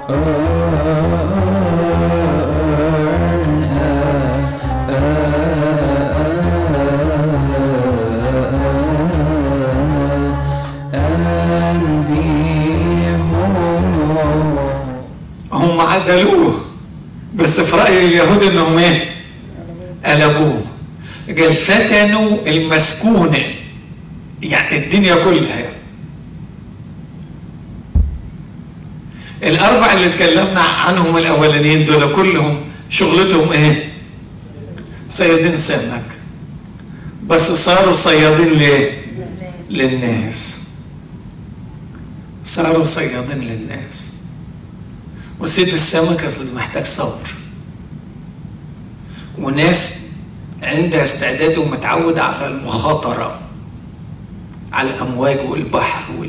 هم عدلوه بس في رأي اليهود انهم ايه قلبوه قال فتنوا المسكونة يعني الدنيا كلها يعني. الأربع اللي اتكلمنا عنهم الأولانيين دول كلهم شغلتهم إيه؟ صيادين سمك بس صاروا صيادين ليه؟ للناس صاروا صيادين للناس وصيد السمك أصل محتاج صبر وناس عندها استعداد ومتعودة على المخاطرة على الأمواج والبحر وال...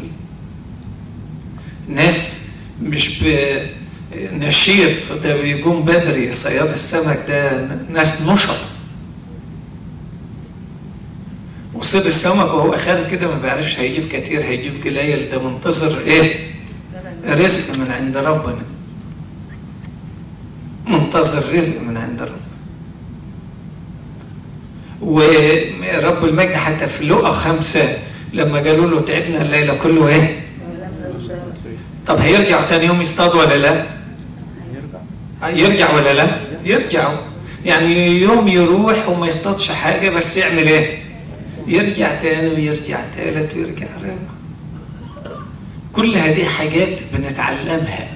ناس مش بنشيط ده بيقوم بدري صياد السمك ده ناس نشط وصيد السمك وهو خارج كده ما بيعرفش هيجيب كتير هيجيب قليل ده منتظر ايه رزق من عند ربنا منتظر رزق من عند ربنا ورب المجد حتى في لقا خمسة لما قالوا له تعبنا الليلة كله ايه طب هيرجعوا تاني يوم يصطادوا ولا لا يرجع ولا لا يرجعوا يعني يوم يروح وما يصطادش حاجة بس يعمل ايه يرجع تاني ويرجع تالت ويرجع رابع كل هذه حاجات بنتعلمها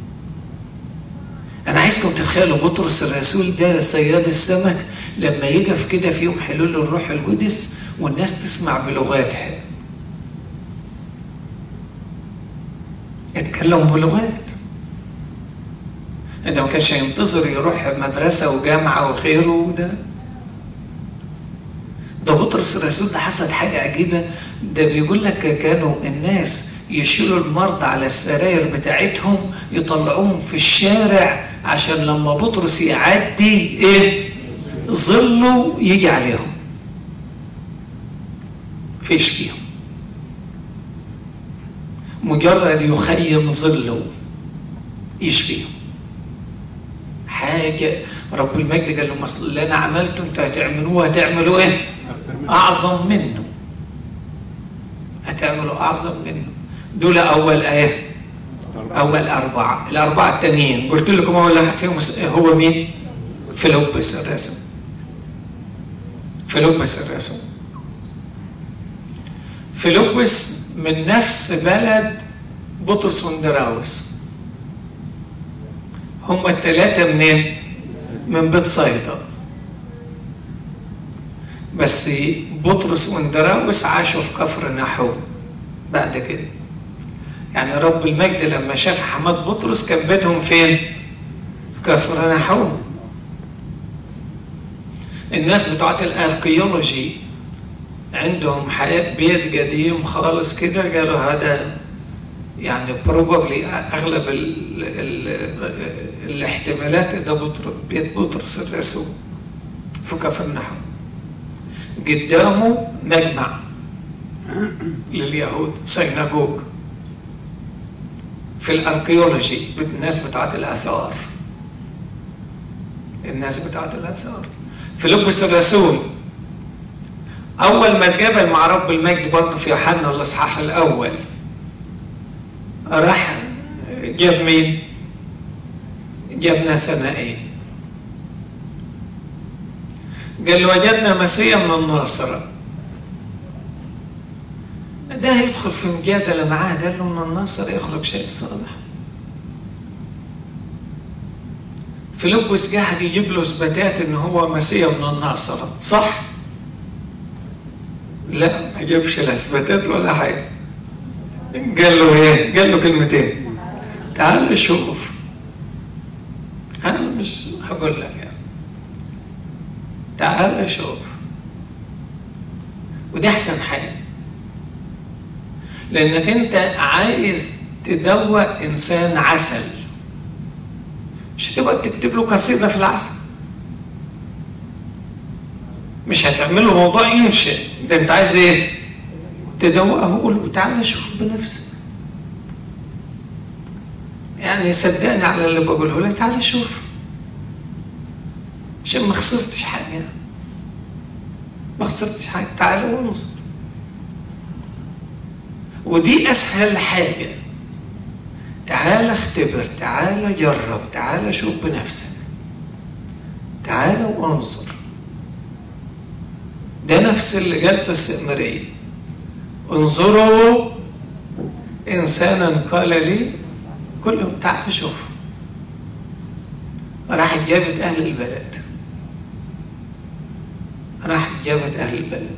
انا عايزكم تتخيلوا بطرس الرسول ده صياد السمك لما يقف كده في يوم حلول الروح القدس والناس تسمع بلغاتها اتكلموا بلغات ده ما كانش ينتظر يروح مدرسة وجامعة وخيره وده ده بطرس الرسول ده حصلت حاجة عجيبة ده بيقول لك كانوا الناس يشيلوا المرضى على السراير بتاعتهم يطلعوهم في الشارع عشان لما بطرس يعدي ايه ظله يجي عليهم فيش فيهم مجرد يخيم ظله يشفيهم حاجة رب المجد قال لهم اصل اللي انا عملته انتوا هتعملوه هتعملوا ايه؟ اعظم منه هتعملوا اعظم منه دول اول ايه اول اربعه الاربعه التانيين قلت لكم اول واحد فيهم هو مين؟ فيلبس الرسم فيلبس الرسم فيلبس من نفس بلد بطرس وندراوس هم الثلاثة منين؟ من بيت صيدا بس بطرس وندراوس عاشوا في كفر نحو بعد كده يعني رب المجد لما شاف حماد بطرس كان بيتهم فين؟ في كفر نحو الناس بتوعت الاركيولوجي عندهم حياة بيت قديم خالص كده قالوا هذا يعني بروبابلي اغلب ال ال الاحتمالات ده بطر بيت بطرس الرسول في كفر النحو قدامه مجمع لليهود سيناجوج في الاركيولوجي الناس بتاعت الاثار الناس بتاعت الاثار فيلبس الرسول اول ما اتقابل مع رب المجد برضه في يوحنا الاصحاح الاول راح جاب مين؟ جاب ناثنائيل قال له وجدنا مسيا من الناصرة ده هيدخل في مجادلة معاه قال له من الناصرة يخرج شيء صالح فيلبس قاعد يجيب له اثباتات ان هو مسيا من الناصرة صح؟ لا ما جابش لا اثباتات ولا حاجة قال له ايه؟ قال له كلمتين تعال شوف انا مش هقول لك يعني تعال شوف ودي احسن حاجه لانك انت عايز تدوق انسان عسل مش هتبقى تكتب له قصيده في العسل مش هتعمل له موضوع ينشئ ده انت عايز ايه تدوقه قول له تعالى شوف بنفسك يعني صدقني على اللي بقوله لك تعال شوف عشان ما خسرتش حاجة ما خسرتش حاجة تعال وانظر ودي أسهل حاجة تعال اختبر تعال جرب تعال شوف بنفسك تعال وانظر ده نفس اللي قالته السامرية انظروا إنسانا قال لي كلهم تعال شوف راحت جابت أهل البلد راحت جابت أهل البلد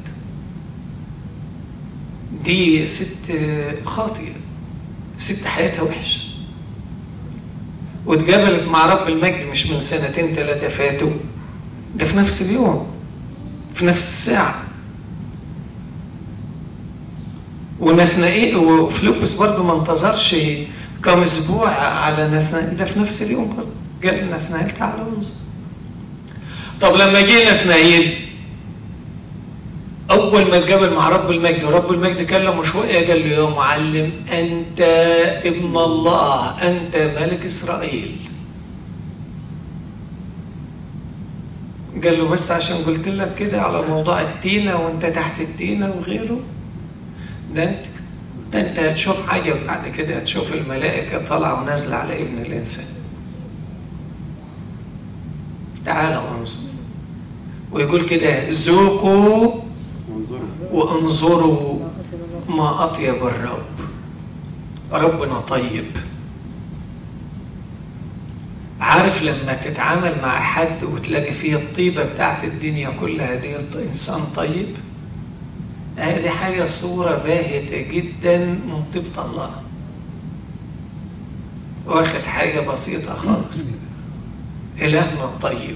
دي ست خاطئة ست حياتها وحشة واتقابلت مع رب المجد مش من سنتين ثلاثة فاتوا ده في نفس اليوم في نفس الساعة ونسنائيل وفلوبس برضه ما انتظرش كم اسبوع على نسنائيل ده في نفس اليوم برضه قال نسنائيل تعالى وانظر طب لما جه نسنائيل اول ما اتقابل مع رب المجد ورب المجد كلمه شويه قال له يا معلم انت ابن الله انت ملك اسرائيل قال له بس عشان قلت لك كده على موضوع التينة وانت تحت التينة وغيره ده انت ده انت هتشوف حاجة بعد كده هتشوف الملائكة طالعة ونازلة على ابن الإنسان تعالى وانظر ويقول كده ذوقوا وانظروا ما أطيب الرب ربنا طيب عارف لما تتعامل مع حد وتلاقي فيه الطيبة بتاعت الدنيا كلها دي إنسان طيب هذه حاجة صورة باهتة جدا من طيبة الله واخد حاجة بسيطة خالص كده إلهنا طيب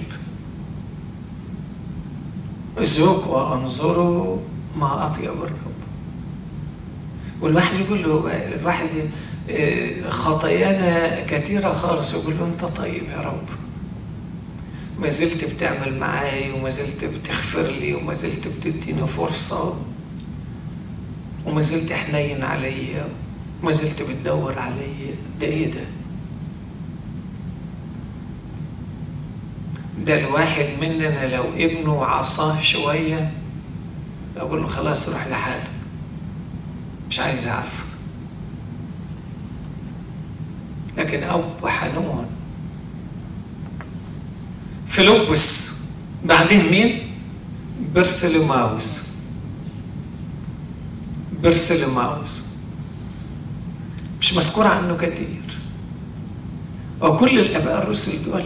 ذوق وانظروا ما أطيب الرب والواحد يقول له الواحد خطايانا كثيرة خالص يقول له أنت طيب يا رب ما زلت بتعمل معاي وما زلت بتغفر لي وما زلت بتديني فرصة وما زلت حنين عليا وما زلت بتدور عليا ده ايه ده؟ ده الواحد مننا لو ابنه عصاه شوية أقول له خلاص روح لحالك مش عايز أعرفك لكن أب حنون فيلبس بعديه مين؟ برسلماوس برسلماوس مش مذكور عنه كتير وكل الآباء الرسل دول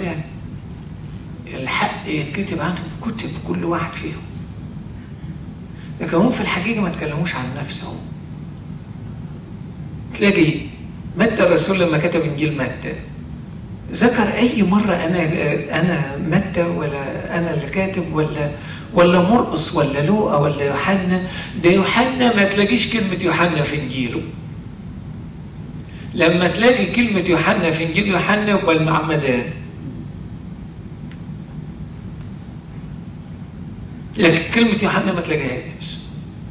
الحق يتكتب عنهم كتب كل واحد فيهم لكن هم في الحقيقة ما تكلموش عن نفسهم تلاقي متى الرسول لما كتب انجيل متى ذكر اي مره انا انا متى ولا انا اللي كاتب ولا ولا مرقص ولا لوقا ولا يوحنا ده يوحنا ما تلاقيش كلمه يوحنا في انجيله لما تلاقي كلمه يوحنا في انجيل يوحنا يبقى المعمدان لكن كلمه يوحنا ما تلاقيهاش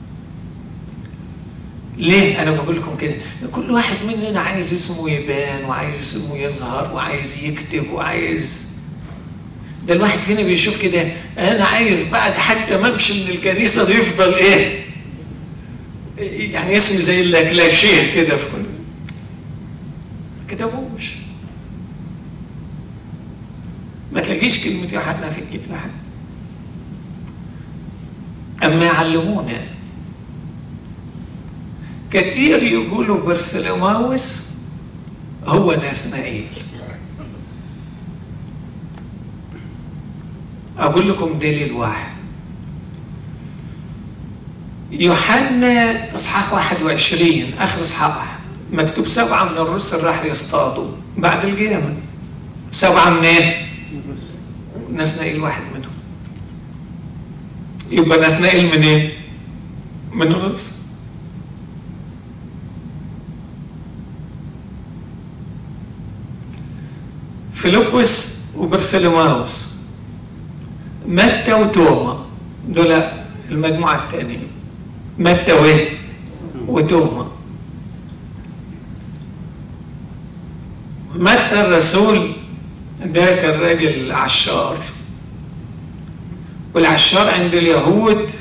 ليه انا بقول لكم كده كل واحد مننا عايز اسمه يبان وعايز اسمه يظهر وعايز يكتب وعايز ده الواحد فينا بيشوف كده انا عايز بعد حتى ما امشي من الكنيسه ده يفضل ايه يعني اسمي زي الكلاشيه كده في كل كتبوش ما تلاقيش كلمه يوحنا في الجيل واحد اما يعلمونا كتير يقولوا برسلماوس هو ناسنائيل أقول لكم دليل واحد يوحنا إصحاح 21 آخر إصحاح مكتوب سبعة من الرسل راح يصطادوا بعد القيامة سبعة منين؟ ناسنائيل واحد منهم يبقى ناسنائيل منين؟ إيه؟ من الرسل فيلبس وبرسلماوس متى وتوما دول المجموعة الثانية متى وايه؟ وتوما متى الرسول ده كان راجل عشار والعشار عند اليهود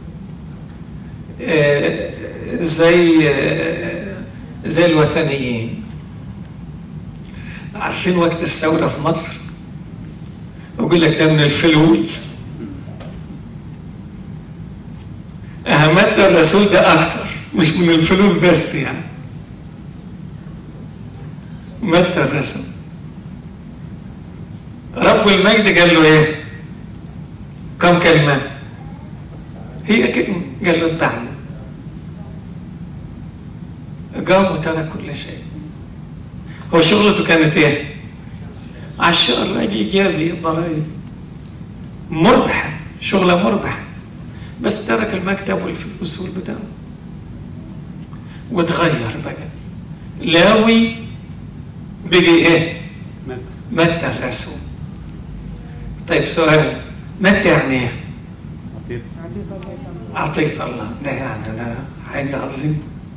آه، زي آه، زي الوثنيين عارفين وقت الثورة في مصر يقول لك ده من الفلول أهمت الرسول ده أكتر مش من الفلول بس يعني متى الرسول رب المجد قال له ايه كم كلمة هي كلمة قال له اتبعني قام وترك كل شيء هو شغلته كانت ايه عشان راجل ايجابي ضرائب مربحة شغلة مربحة بس ترك المكتب والفلوس والبتاع وتغير بقى لاوي بقي ايه متى الرسول طيب سؤال متى يعني ايه عطية الله ده يعني ده حاجة عظيمة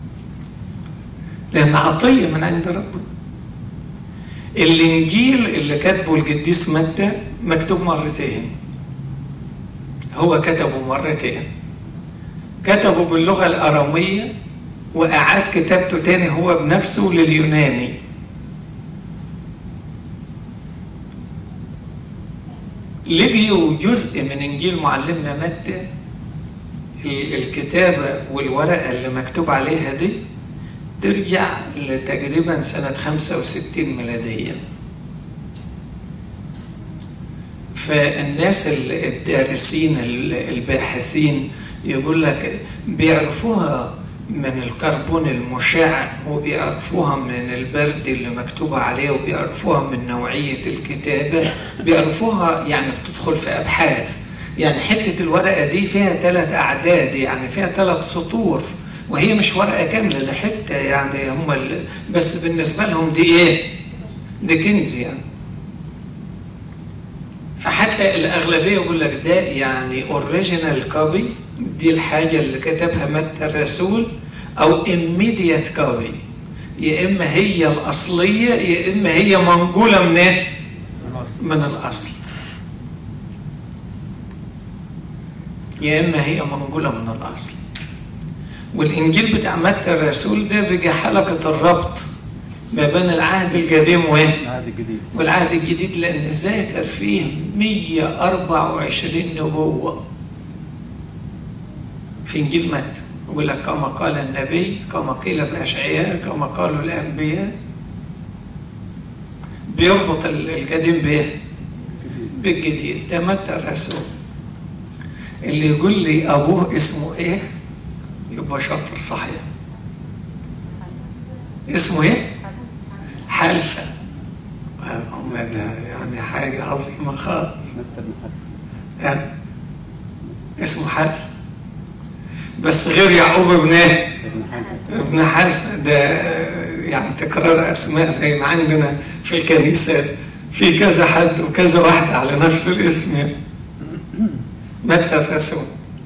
لأن عطية من عند ربنا الإنجيل اللي كاتبه القديس متى مكتوب مرتين هو كتبه مرتين كتبه باللغة الأرامية وأعاد كتابته تاني هو بنفسه لليوناني لقيوا جزء من إنجيل معلمنا متى الكتابة والورقة اللي مكتوب عليها دي ترجع لتقريبا سنة 65 ميلادية فالناس الدارسين الباحثين يقول لك بيعرفوها من الكربون المشع وبيعرفوها من البرد اللي مكتوبة عليه وبيعرفوها من نوعية الكتابة بيعرفوها يعني بتدخل في أبحاث يعني حتة الورقة دي فيها ثلاث أعداد يعني فيها ثلاث سطور وهي مش ورقة كاملة ده حتة يعني هم ال... بس بالنسبة لهم دي إيه؟ دي كنز يعني فحتى الأغلبية يقول لك ده يعني اوريجينال كوبي دي الحاجة اللي كتبها متى الرسول أو immediate كوبي يا إما هي الأصلية يا إما هي منقولة من إيه؟ من الأصل يا إما هي منقولة من الأصل والإنجيل بتاع متى الرسول ده بقى حلقة الربط ما بين العهد القديم وايه؟ العهد الجديد والعهد الجديد لأن ذاكر فيه 124 نبوة في إنجيل متى يقول لك كما قال النبي كما قيل بأشعياء كما قالوا الأنبياء بيربط القديم بإيه؟ بالجديد ده متى الرسول اللي يقول لي أبوه اسمه إيه؟ يبقى شاطر صحيح اسمه إيه؟ حلفة ده يعني حاجة عظيمة خالص متى بن حلف يعني اسمه حلف بس غير يعقوب ابن ايه؟ ابن حلف ابن حلف ده يعني تكرار اسماء زي ما عندنا في الكنيسة في كذا حد وكذا واحد على نفس الاسم يعني. متى الرسول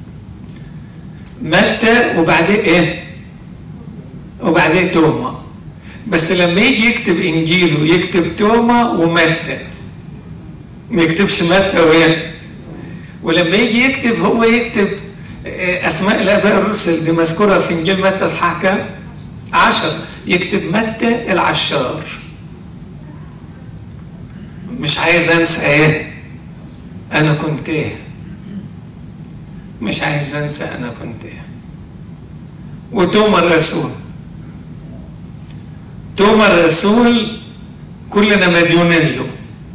متى وبعدين ايه؟ وبعدين توما بس لما يجي يكتب انجيله يكتب توما ومتى ما يكتبش متى وايه؟ ولما يجي يكتب هو يكتب آه، اسماء الاباء الرسل دي مذكوره في انجيل متى اصحاح كام؟ عشر يكتب متى العشار مش عايز انسى ايه؟ انا كنت ايه؟ مش عايز انسى انا كنت ايه؟ وتوما الرسول توما الرسول كلنا مديونين له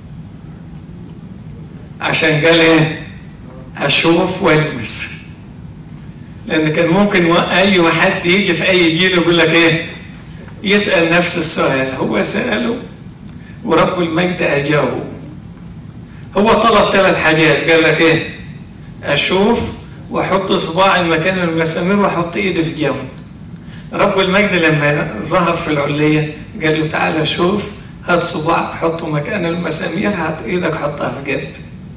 عشان قال ايه اشوف والمس لان كان ممكن و- اي حد يجي في اي جيل يقول لك ايه يسال نفس السؤال هو ساله ورب المجد اجابه هو طلب ثلاث حاجات قال لك ايه اشوف واحط صباعي مكان المسامير واحط ايدي في جنب رب المجد لما ظهر في العلية قال له تعالى شوف هات صباعك حطه مكان المسامير هات ايدك حطها في جنب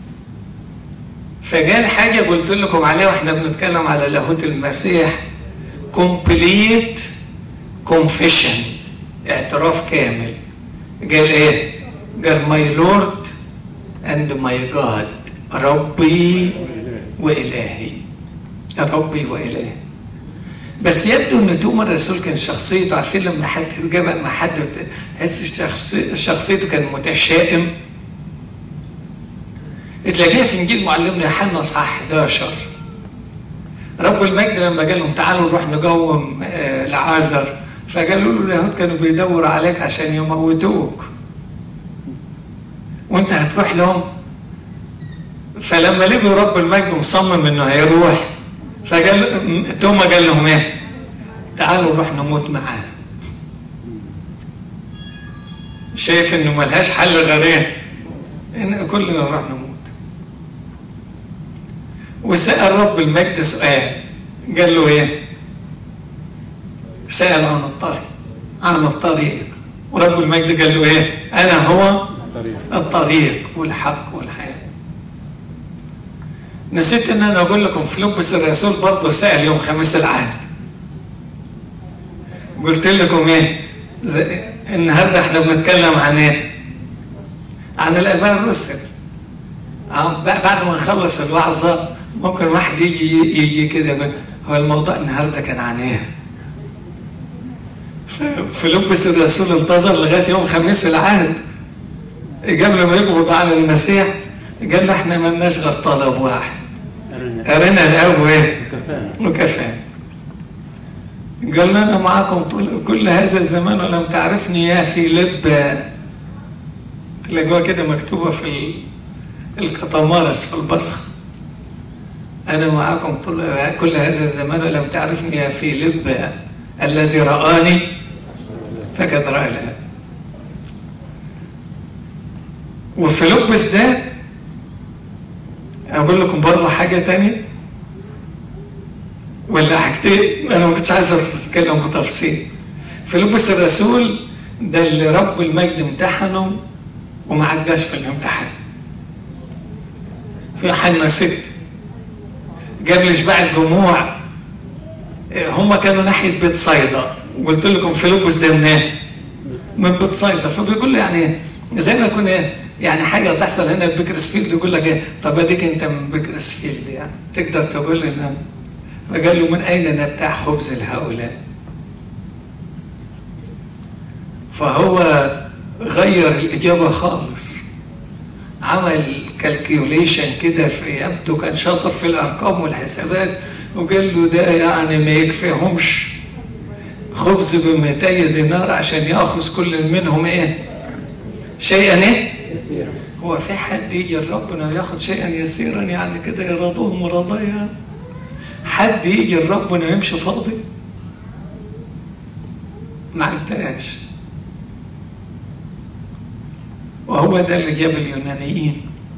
فقال حاجة قلت لكم عليها واحنا بنتكلم على لاهوت المسيح complete confession اعتراف كامل قال ايه قال ماي لورد اند ماي جاد ربي والهي ربي والهي بس يبدو ان توما الرسول كان شخصيته عارفين لما حد جبل ما حد تحس شخصي شخصيته كان متشائم تلاقيها في انجيل معلمنا يوحنا اصحاح 11 رب المجد لما قال لهم تعالوا نروح نقوم آه لعازر فقالوا له اليهود كانوا بيدوروا عليك عشان يموتوك وانت هتروح لهم فلما لقوا رب المجد مصمم انه هيروح فقال توما قال لهم ايه تعالوا نروح نموت معاه شايف انه ملهاش حل غير ايه ان كلنا نروح نموت وسأل رب المجد سؤال قال له ايه سأل عن الطريق عن الطريق ورب المجد قال له ايه انا هو الطريق والحق والحياه نسيت ان انا اقول لكم فيلبس الرسول برضه سأل يوم خميس العهد قلت لكم ايه النهارده احنا بنتكلم عن ايه عن الاباء الرسل بعد ما نخلص الوعظه ممكن واحد يجي يجي كده هو الموضوع النهارده كان عن ايه فيلبس الرسول انتظر لغايه يوم خميس العهد قبل ما يقبض على المسيح قال له احنا مالناش غير طلب واحد ارنا الاول ايه وكفانا قال له انا معاكم طول كل هذا الزمان ولم تعرفني يا فيليب تلاقوها كده مكتوبه في القطمارس في البصخ انا معاكم طول كل هذا الزمان ولم تعرفني يا فيليب الذي رآني فقد رأى الآب وفيلبس ده أقول لكم برضه حاجة تانية ولا حاجتين أنا ما كنتش عايز أتكلم بتفصيل فيلبس الرسول ده اللي رب المجد امتحنه وما عداش في الامتحان في حنا ست قبل اشباع الجموع هم كانوا ناحيه بيت صيدا وقلت لكم فيلبس ده من ايه؟ من بيت صيدا فبيقول لي يعني زي ما يكون ايه يعني حاجه تحصل هنا في بيكرسفيلد يقول لك ايه طب اديك انت من بيكرسفيلد يعني تقدر تقول لي نعم فقال له من اين نبتاع خبز لهؤلاء؟ فهو غير الاجابه خالص عمل كالكيوليشن كده في يبدو كان شاطر في الارقام والحسابات وقال له ده يعني ما يكفيهمش خبز ب 200 دينار عشان ياخذ كل منهم ايه؟ شيئا ايه؟ هو في حد يجي لربنا وياخذ شيئا يسيرا يعني كده يرضوه مرضيا حد يجي لربنا ويمشي فاضي ما عداش وهو ده اللي جاب اليونانيين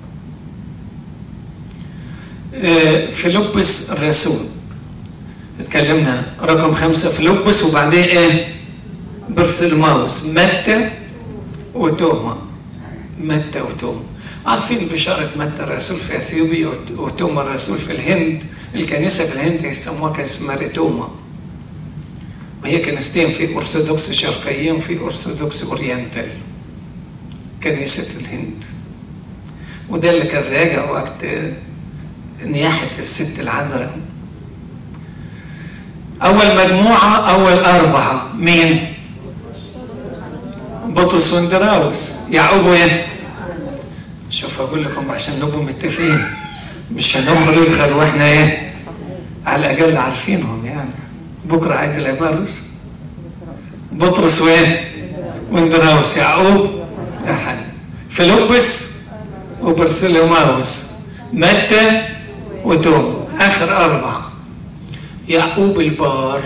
فيلبس الرسول اتكلمنا رقم خمسة فيلبس وبعدين ايه برسلماوس متى وتوما متى وتوما عارفين بشارة متى الرسول في اثيوبيا وتوما الرسول في الهند الكنيسة في الهند يسموها كان اسمها ريتوما وهي كنيستين في ارثوذكس شرقيين وفي ارثوذكس اورينتال كنيسة الهند وده اللي كان راجع وقت نياحة الست العذراء أول مجموعة أول أربعة مين؟ بطرس وندراوس يعقوب إيه؟ شوف أقول لكم عشان نبقوا متفقين مش هنخرج غير وإحنا إيه؟ على الأقل عارفينهم يعني بكرة عيد الأبارس بطرس وإيه؟ وندراوس يعقوب أحد فيلبس وبرسلماوس متى وتوم آخر أربعة يعقوب البار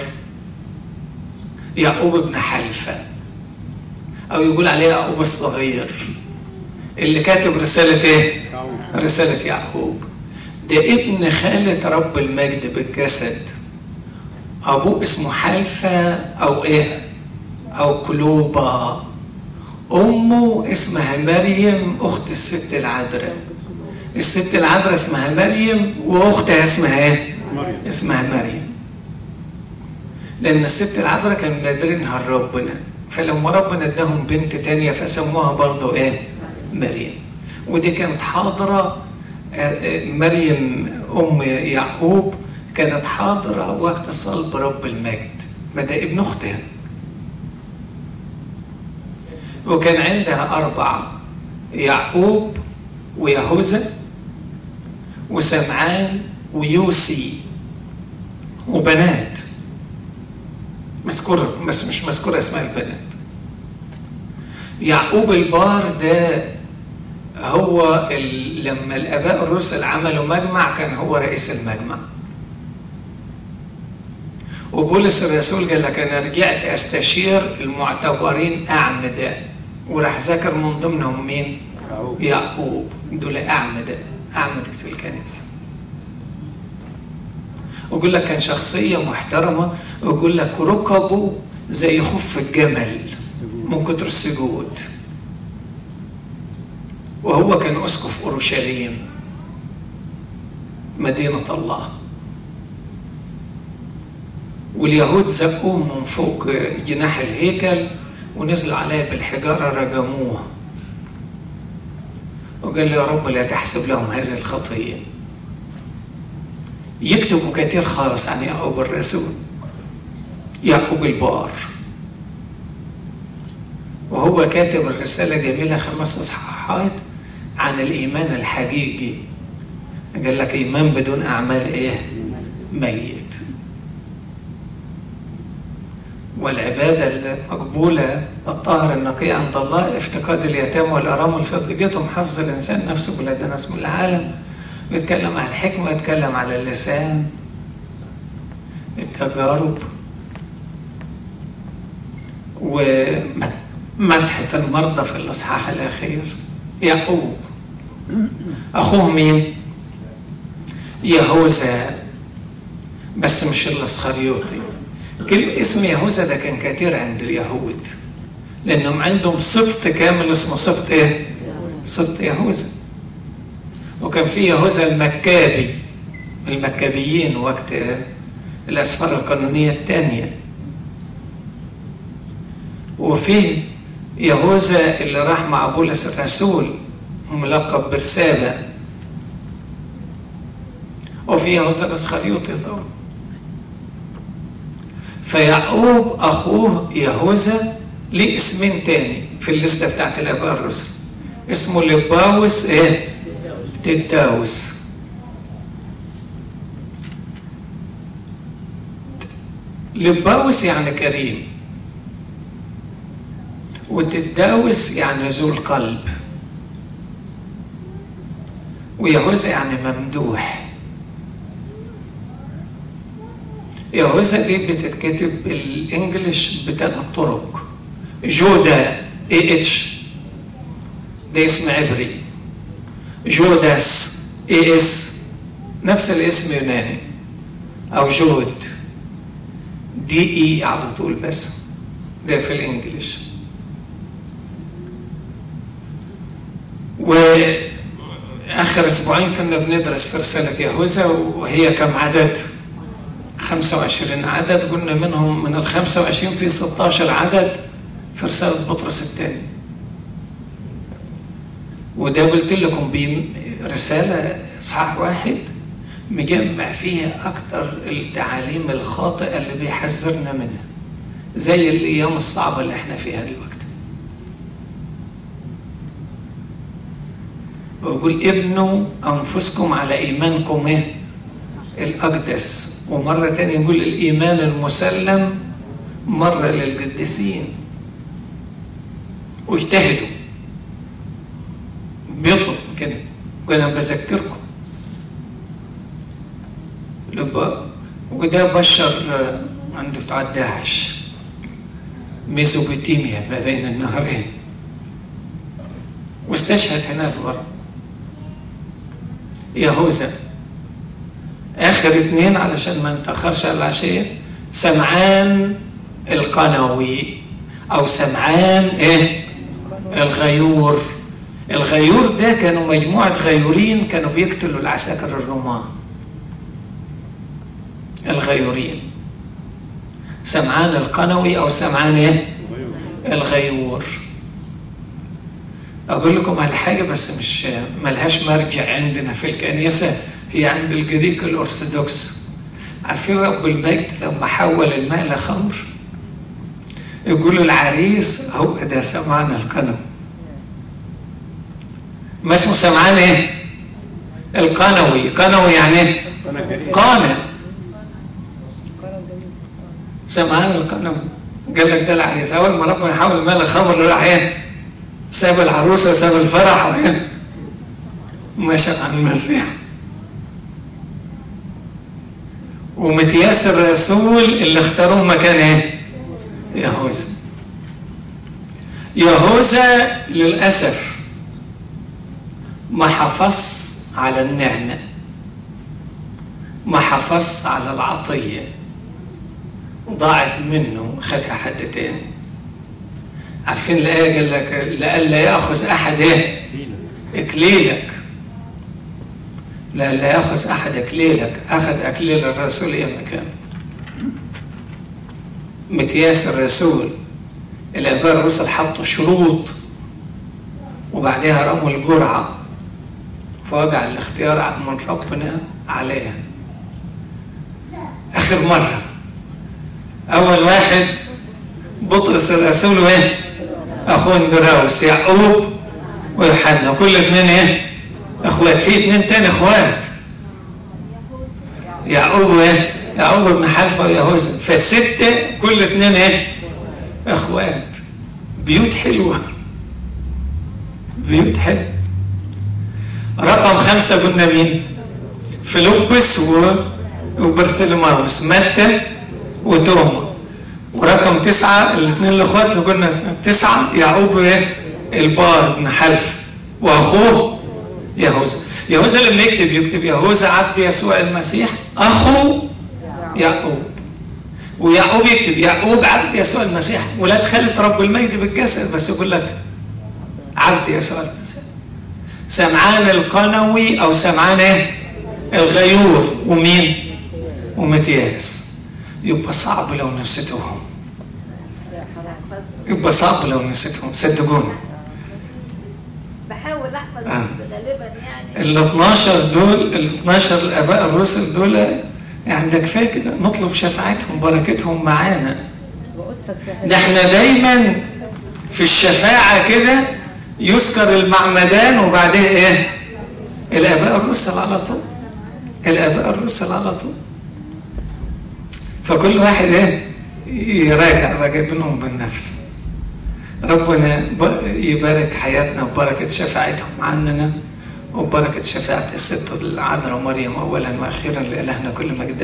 يعقوب ابن حلفة أو يقول عليه يعقوب الصغير اللي كاتب رسالة إيه؟ رسالة يعقوب ده ابن خالة رب المجد بالجسد أبوه اسمه حلفة أو إيه؟ أو كلوبا أمه اسمها مريم أخت الست العذراء الست العذراء اسمها مريم وأختها اسمها إيه؟ مريم اسمها مريم لأن الست العذراء كانوا نادرينها لربنا فلما ربنا اداهم بنت تانية فسموها برضه ايه مريم ودي كانت حاضرة مريم أم يعقوب كانت حاضرة وقت صلب رب المجد ما ده ابن أختها وكان عندها أربعة يعقوب ويهوذا وسمعان ويوسي وبنات مذكورة بس مش مذكورة اسمها البنات يعقوب البار ده هو لما الآباء الرسل عملوا مجمع كان هو رئيس المجمع وبولس الرسول قال لك أنا رجعت أستشير المعتبرين أعمداء وراح ذكر من ضمنهم مين؟ يعقوب. يعقوب دول أعمدة أعمدة الكنيسة ويقول لك كان شخصية محترمة ويقول لك ركبه زي خف الجمل من كتر السجود وهو كان أسقف أورشليم مدينة الله واليهود زقوه من فوق جناح الهيكل ونزلوا عليه بالحجارة رجموه وقال له يا رب لا تحسب لهم هذه الخطية يكتبوا كثير خالص عن يعقوب الرسول يعقوب البار وهو كاتب الرسالة جميلة خمس إصحاحات عن الإيمان الحقيقي قال لك إيمان بدون أعمال إيه؟ ميت والعبادة المقبولة الطاهرة النقية عند الله افتقاد اليتامى والأرامل في ضيقتهم حفظ الإنسان نفسه بلادنا اسم العالم ويتكلم عن الحكمة ويتكلم على اللسان التجارب ومسحة المرضى في الإصحاح الأخير يعقوب أخوه مين؟ يهوذا بس مش الاسخريوطي كل اسم يهوذا ده كان كتير عند اليهود لانهم عندهم سبط كامل اسمه سبط ايه؟ سبط يهوذا وكان في يهوذا المكابي المكابيين وقت الاسفار القانونيه الثانيه وفي يهوذا اللي راح مع بولس الرسول ملقب برسالة وفي يهوذا الاسخريوطي طبعا فيعقوب اخوه يهوذا ليه اسمين تاني في الليسته بتاعت الاباء الرسل اسمه لباوس ايه تداوس لباوس يعني كريم وتداوس يعني ذو القلب ويهوذا يعني ممدوح يهوذا دي بتتكتب بالانجلش بثلاث طرق جودا اي اتش ده اسم عبري جوداس اي اس نفس الاسم يوناني او جود دي اي على طول بس ده في الانجليش واخر اسبوعين كنا بندرس في رساله يهوذا وهي كم عدد 25 عدد قلنا منهم من ال 25 في 16 عدد في رساله بطرس الثاني وده قلت لكم برساله اصحاح واحد مجمع فيها اكتر التعاليم الخاطئه اللي بيحذرنا منها زي الايام الصعبه اللي احنا فيها دلوقتي ويقول ابنوا انفسكم على ايمانكم ايه الاقدس ومره تانية يقول الايمان المسلم مره للقديسين واجتهدوا بيطلب كده وانا بذكركم وده بشر عنده بتاع داعش ميزوبوتيميا ما بين النهرين واستشهد هناك برضه يهوذا اخر اتنين علشان ما نتاخرش على العشيه سمعان القنوي او سمعان ايه الغيور الغيور ده كانوا مجموعه غيورين كانوا بيقتلوا العساكر الرومان الغيورين سمعان القنوي او سمعان ايه الغيور أقول لكم على حاجة بس مش ملهاش مرجع عندنا في الكنيسة هي عند الجريك الأرثوذكس عارفين رب المجد لما حول الماء لخمر يقول العريس هو ده سمعان القنم ما اسمه سمعان ايه؟ القنوي قنوي يعني ايه؟ قانع سمعان القنوي قال لك ده العريس اول ما ربنا يحول الماء لخمر راح ايه؟ ساب العروسه ساب الفرح وين؟ مشى على المسيح ومتياس الرسول اللي اختاروه مكان ايه؟ يهوذا يهوذا للأسف ما حافظ على النعمة ما حافظ على العطية ضاعت منه خدها حد تاني عارفين الآية قال لك لئلا يأخذ أحد إيه؟ إكليلك لئلا يأخذ أحد إكليلك أخذ إكليل الرسول إيه مكان متياس الرسول الآباء الرسل حطوا شروط وبعدها رموا الجرعة فوجع الاختيار من ربنا عليها آخر مرة أول واحد بطرس الرسول وين؟ أخوه اندراوس يعقوب ويوحنا كل اتنين ايه؟ اخوات في اتنين تاني اخوات يعقوب وايه؟ يعقوب بن حلفة ويهوذا فالستة كل اتنين ايه؟ اخوات بيوت حلوة بيوت حلوة رقم خمسة قلنا مين؟ فيلبس و... وبرسلماوس متى وتوما ورقم تسعة الاثنين الاخوات اللي قلنا تسعة يعقوب ايه؟ البار بن حلف واخوه يهوذا يهوذا لما يكتب يكتب يهوذا عبد يسوع المسيح اخو يعقوب ويعقوب يكتب يعقوب عبد يسوع المسيح ولاد خالة رب المجد بالجسد بس يقول لك عبد يسوع المسيح سمعان القنوي او سمعان ايه الغيور ومين ومتياس يبقى صعب لو نسيتهم يبقى صعب لو نسيتهم صدقوني بحاول احفظ آه. بس غالبا يعني ال 12 دول ال 12 الاباء الرسل دول يعني ده كفايه كده نطلب شفاعتهم بركتهم معانا وقدسك سهل ده احنا دايما في الشفاعه كده يذكر المعمدان وبعدها ايه؟ الاباء الرسل على طول الاباء الرسل على طول فكل واحد ايه؟ يراجع بقى بينهم بالنفس ربنا ب- يبارك حياتنا وبركة شفاعتهم عننا وبركة شفاعة الست العذراء مريم أولا وأخيرا لإلهنا كل مجد